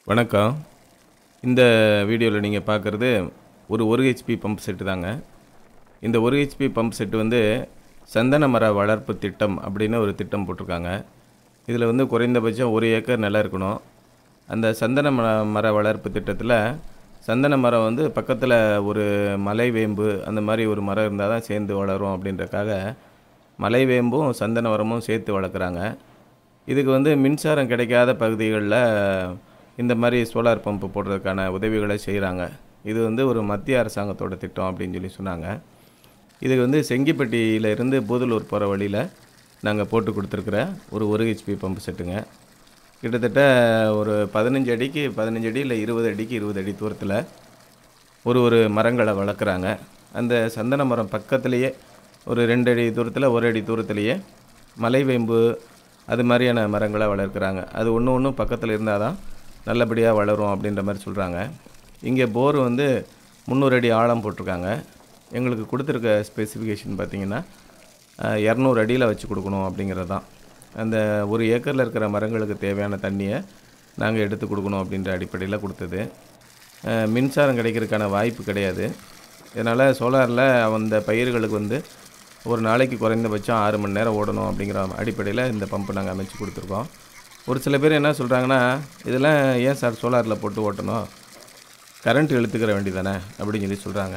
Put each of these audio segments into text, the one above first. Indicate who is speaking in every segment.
Speaker 1: வணக்கம் இந்த வீடியோவில் நீங்கள் பார்க்குறது ஒரு ஒரு ஹெச்பி பம்ப் செட்டு தாங்க இந்த ஒரு ஹெச்பி பம்ப் செட்டு வந்து சந்தன மர வளர்ப்பு திட்டம் அப்படின்னு ஒரு திட்டம் போட்டிருக்காங்க இதில் வந்து குறைந்தபட்சம் ஒரு ஏக்கர் நிலம் இருக்கணும் அந்த சந்தன மர மர வளர்ப்பு திட்டத்தில் சந்தன மரம் வந்து பக்கத்தில் ஒரு மலை வேம்பு அந்த மாதிரி ஒரு மரம் இருந்தால் தான் சேர்ந்து வளரும் அப்படின்றக்காக மலை வேம்பும் சந்தன மரமும் சேர்த்து வளர்க்குறாங்க இதுக்கு வந்து மின்சாரம் கிடைக்காத பகுதிகளில் இந்த மாதிரி சோலார் பம்பு போடுறதுக்கான உதவிகளை செய்கிறாங்க இது வந்து ஒரு மத்திய அரசாங்கத்தோட திட்டம் அப்படின்னு சொல்லி சொன்னாங்க இது வந்து செங்கிப்பட்டியில இருந்து பூதலூர் போகிற வழியில் நாங்கள் போட்டு கொடுத்துருக்குற ஒரு ஒரு ஹெச்பி பம்பு செட்டுங்க கிட்டத்தட்ட ஒரு பதினஞ்சு அடிக்கு பதினஞ்சு அடி இல்லை இருபது அடிக்கு இருபது அடி தூரத்தில் ஒரு ஒரு மரங்களை வளர்க்குறாங்க அந்த சந்தன மரம் பக்கத்துலேயே ஒரு ரெண்டு அடி தூரத்தில் ஒரு அடி தூரத்துலேயே மலைவேம்பு அது மாதிரியான மரங்களை வளர்க்குறாங்க அது ஒன்று ஒன்று பக்கத்தில் இருந்தால் தான் நல்லபடியாக வளரும் அப்படின்ற மாதிரி சொல்கிறாங்க இங்கே போர் வந்து முந்நூறு அடி ஆழம் போட்டிருக்காங்க எங்களுக்கு கொடுத்துருக்க ஸ்பெசிஃபிகேஷன் பார்த்தீங்கன்னா இரநூறு அடியில் வச்சு கொடுக்கணும் அப்படிங்கிறது தான் அந்த ஒரு ஏக்கரில் இருக்கிற மரங்களுக்கு தேவையான தண்ணியை நாங்கள் எடுத்து கொடுக்கணும் அப்படின்ற அடிப்படையில் கொடுத்தது அஹ், மின்சாரம் கிடைக்கிறதுக்கான வாய்ப்பு கிடையாது இதனால் சோலாரில் அந்த பயிர்களுக்கு வந்து ஒரு நாளைக்கு குறைந்தபட்சம் ஆறு மணி நேரம் ஓடணும் அப்படிங்கிற அடிப்படையில் இந்த பம்பு நாங்கள் அமைச்சு கொடுத்துருக்கோம் ஒரு சில பேர் என்ன சொல்கிறாங்கன்னா இதெல்லாம் ஏன் சார் சோலாரில் போட்டு ஓட்டணும் கரண்ட் இழுத்துக்கிற வேண்டியதானே அப்படின்னு சொல்லி சொல்கிறாங்க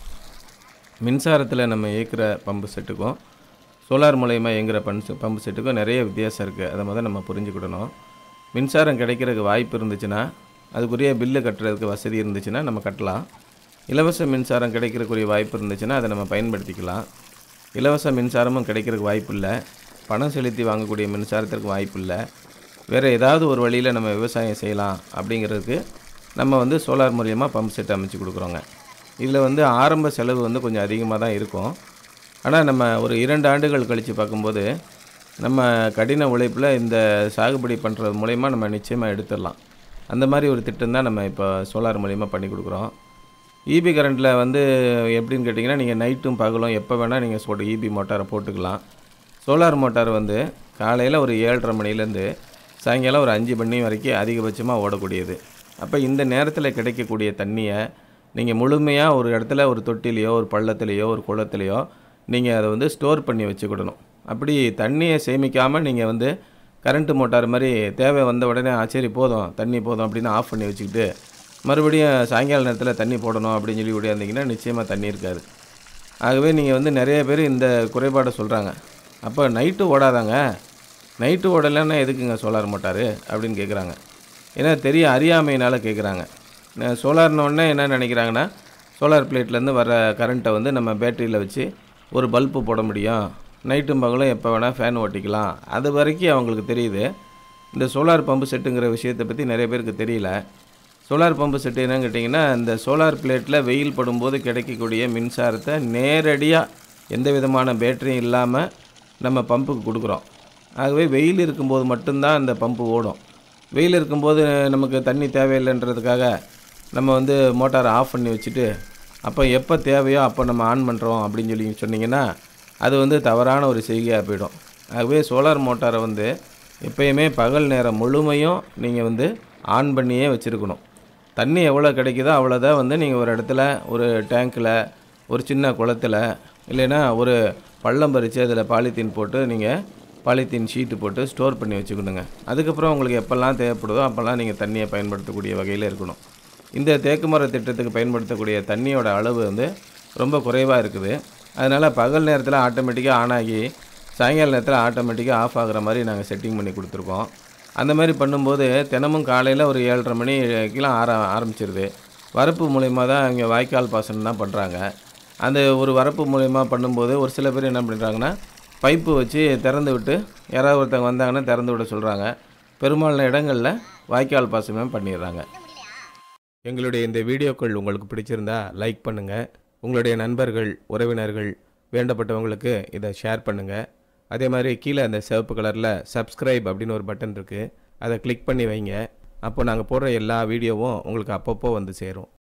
Speaker 1: மின்சாரத்தில் நம்ம இயக்குற பம்பு செட்டுக்கும் சோலார் மூலயமா இயங்குற பம்பு பம்பு செட்டுக்கும் நிறைய வித்தியாசம் இருக்குது அதை முதல்ல நம்ம புரிஞ்சுக்கிடணும் மின்சாரம் கிடைக்கிறதுக்கு வாய்ப்பு இருந்துச்சுன்னா அதுக்குரிய பில்லு கட்டுறதுக்கு வசதி இருந்துச்சுன்னா நம்ம கட்டலாம் இலவச மின்சாரம் கிடைக்கிறக்குரிய வாய்ப்பு இருந்துச்சுன்னா அதை நம்ம பயன்படுத்திக்கலாம் இலவச மின்சாரமும் கிடைக்கிறதுக்கு வாய்ப்பு இல்லை பணம் செலுத்தி வாங்கக்கூடிய மின்சாரத்திற்கு வாய்ப்பு இல்லை வேறு ஏதாவது ஒரு வழியில் நம்ம விவசாயம் செய்யலாம் அப்படிங்கிறதுக்கு நம்ம வந்து சோலார் மூலியமாக பம்ப் செட் அமைச்சு கொடுக்குறோங்க இதில் வந்து ஆரம்ப செலவு வந்து கொஞ்சம் அதிகமாக தான் இருக்கும் ஆனால் நம்ம ஒரு இரண்டு ஆண்டுகள் கழித்து பார்க்கும்போது நம்ம கடின உழைப்பில் இந்த சாகுபடி பண்ணுறது மூலயமா நம்ம நிச்சயமாக எடுத்துடலாம் அந்த மாதிரி ஒரு திட்டம் தான் நம்ம இப்போ சோலார் மூலயமா பண்ணி கொடுக்குறோம் இபி கரண்ட்டில் வந்து எப்படின்னு கேட்டிங்கன்னா நீங்கள் நைட்டும் பகலும் எப்போ வேணால் நீங்கள் போட்டு இபி மோட்டாரை போட்டுக்கலாம் சோலார் மோட்டார் வந்து காலையில் ஒரு ஏழரை மணிலேருந்து சாயங்காலம் ஒரு அஞ்சு மணி வரைக்கும் அதிகபட்சமாக ஓடக்கூடியது அப்போ இந்த நேரத்தில் கிடைக்கக்கூடிய தண்ணியை நீங்கள் முழுமையாக ஒரு இடத்துல ஒரு தொட்டிலையோ ஒரு பள்ளத்துலேயோ ஒரு குளத்துலையோ நீங்கள் அதை வந்து ஸ்டோர் பண்ணி வச்சுக்கிடணும் அப்படி தண்ணியை சேமிக்காமல் நீங்கள் வந்து கரண்ட்டு மோட்டார் மாதிரி தேவை வந்த உடனே ஆ சரி போதும் தண்ணி போதும் அப்படின்னு ஆஃப் பண்ணி வச்சுக்கிட்டு மறுபடியும் சாயங்கால நேரத்தில் தண்ணி போடணும் அப்படின்னு சொல்லி ஓடியாந்தீங்கன்னா நிச்சயமாக தண்ணி இருக்காது ஆகவே நீங்கள் வந்து நிறைய பேர் இந்த குறைபாடை சொல்கிறாங்க அப்போ நைட்டு ஓடாதாங்க நைட்டு ஓடலைன்னா எதுக்குங்க சோலார் மோட்டாரு அப்படின்னு கேட்குறாங்க ஏன்னா தெரிய அறியாமையினால் கேட்குறாங்க சோலார்னோடனே என்ன நினைக்கிறாங்கன்னா சோலார் பிளேட்லேருந்து வர கரண்ட்டை வந்து நம்ம பேட்டரியில் வச்சு ஒரு பல்பு போட முடியும் நைட்டும் பகலும் எப்போ வேணால் ஃபேன் ஓட்டிக்கலாம் அது வரைக்கும் அவங்களுக்கு தெரியுது இந்த சோலார் பம்பு செட்டுங்கிற விஷயத்தை பற்றி நிறைய பேருக்கு தெரியல சோலார் பம்பு செட்டு என்னன்னு கேட்டிங்கன்னா இந்த சோலார் பிளேட்டில் வெயில் படும்போது கிடைக்கக்கூடிய மின்சாரத்தை நேரடியாக எந்த விதமான பேட்டரியும் இல்லாமல் நம்ம பம்புக்கு கொடுக்குறோம் ஆகவே வெயில் இருக்கும்போது மட்டும்தான் அந்த பம்பு ஓடும் வெயில் இருக்கும்போது நமக்கு தண்ணி தேவையில்லைன்றதுக்காக நம்ம வந்து மோட்டாரை ஆஃப் பண்ணி வச்சுட்டு அப்போ எப்போ தேவையோ அப்போ நம்ம ஆன் பண்ணுறோம் அப்படின்னு சொல்லி சொன்னீங்கன்னா அது வந்து தவறான ஒரு செய்கையாக போயிடும் ஆகவே சோலார் மோட்டாரை வந்து எப்பயுமே பகல் நேரம் முழுமையும் நீங்கள் வந்து ஆன் பண்ணியே வச்சுருக்கணும் தண்ணி எவ்வளோ கிடைக்குதோ அவ்வளோதான் வந்து நீங்கள் ஒரு இடத்துல ஒரு டேங்க்கில் ஒரு சின்ன குளத்துல இல்லைன்னா ஒரு பள்ளம் பறித்து அதில் பாலித்தீன் போட்டு நீங்கள் பாலித்தீன் ஷீட்டு போட்டு ஸ்டோர் பண்ணி வச்சுக்கணுங்க அதுக்கப்புறம் உங்களுக்கு எப்போல்லாம் தேவைப்படுதோ அப்போல்லாம் நீங்கள் தண்ணியை பயன்படுத்தக்கூடிய வகையில் இருக்கணும் இந்த தேக்குமர திட்டத்துக்கு பயன்படுத்தக்கூடிய தண்ணியோட அளவு வந்து ரொம்ப குறைவாக இருக்குது அதனால் பகல் நேரத்தில் ஆட்டோமேட்டிக்காக ஆன் ஆகி சாயங்கால நேரத்தில் ஆட்டோமேட்டிக்காக ஆஃப் ஆகுற மாதிரி நாங்கள் செட்டிங் பண்ணி கொடுத்துருக்கோம் அந்த மாதிரி பண்ணும்போது தினமும் காலையில் ஒரு ஏழரை மணிக்கெலாம் ஆர ஆரம்பிச்சிருது வரப்பு மூலயமா தான் இங்கே வாய்க்கால் பாசனம் தான் பண்ணுறாங்க அந்த ஒரு வரப்பு மூலயமா பண்ணும்போது ஒரு சில பேர் என்ன பண்ணுறாங்கன்னா பைப்பு வச்சு திறந்து விட்டு யாராவது ஒருத்தவங்க வந்தாங்கன்னா திறந்து விட சொல்கிறாங்க பெரும்பாலான இடங்களில் வாய்க்கால் பாசனம் பண்ணிடுறாங்க எங்களுடைய இந்த வீடியோக்கள் உங்களுக்கு பிடிச்சிருந்தா லைக் பண்ணுங்கள் உங்களுடைய நண்பர்கள் உறவினர்கள் வேண்டப்பட்டவங்களுக்கு இதை ஷேர் பண்ணுங்கள் அதே மாதிரி கீழே அந்த சிவப்பு கலரில் சப்ஸ்கிரைப் அப்படின்னு ஒரு பட்டன் இருக்குது அதை கிளிக் பண்ணி வைங்க அப்போ நாங்கள் போடுற எல்லா வீடியோவும் உங்களுக்கு அப்பப்போ வந்து சேரும்